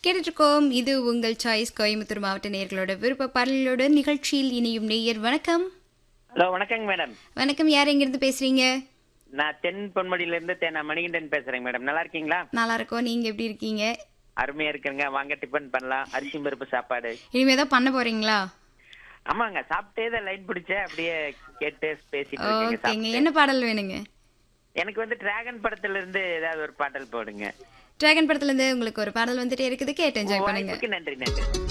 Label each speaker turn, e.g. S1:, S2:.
S1: கேட்டுட்ருக்கோம் இது உங்கள் சாய்ஸ் கோயம்புத்தூர் மாவட்ட நேர்களோட விருப்ப பாடலோட நிகழ்ச்சியில் இணையும் நேயர் வணக்கம்
S2: ஹலோ வணக்கங்க மேடம்
S1: வணக்கம் யார் எங்கிருந்து பேசுறீங்க
S2: நான் தென் பொன்முடியில இருந்து தேனா மணிகண்டன் பேசுறேங்க மேடம் நல்லா இருக்கீங்களா
S1: நல்லா இருக்கோம் நீங்க எப்படி இருக்கீங்க
S2: அருமையா இருக்குங்க வாங்க டிஃபன் பண்ணலாம் அரிசி பருப்பு சாப்பாடு
S1: இனிமே தான் பண்ண போறீங்களா
S2: ஆமாங்க சாப்பிட்டே தான் லைன் பிடிச்சேன் அப்படியே கேட்டு பேசிட்டு இருக்கேங்க
S1: ஓகேங்க
S2: சாப்பிட்டு.
S1: என்ன பாடல் வேணுங்க
S2: எனக்கு வந்து டிராகன் படத்துல இருந்து ஏதாவது ஒரு பாடல் போடுங்க
S1: டிராகன் படத்துல இருந்து உங்களுக்கு ஒரு பாடல் வந்துட்டே இருக்குது கேட்டு என்ஜாய் பண்ணுங்க
S2: வாய்ப்புக்கு நன்றி நன்றி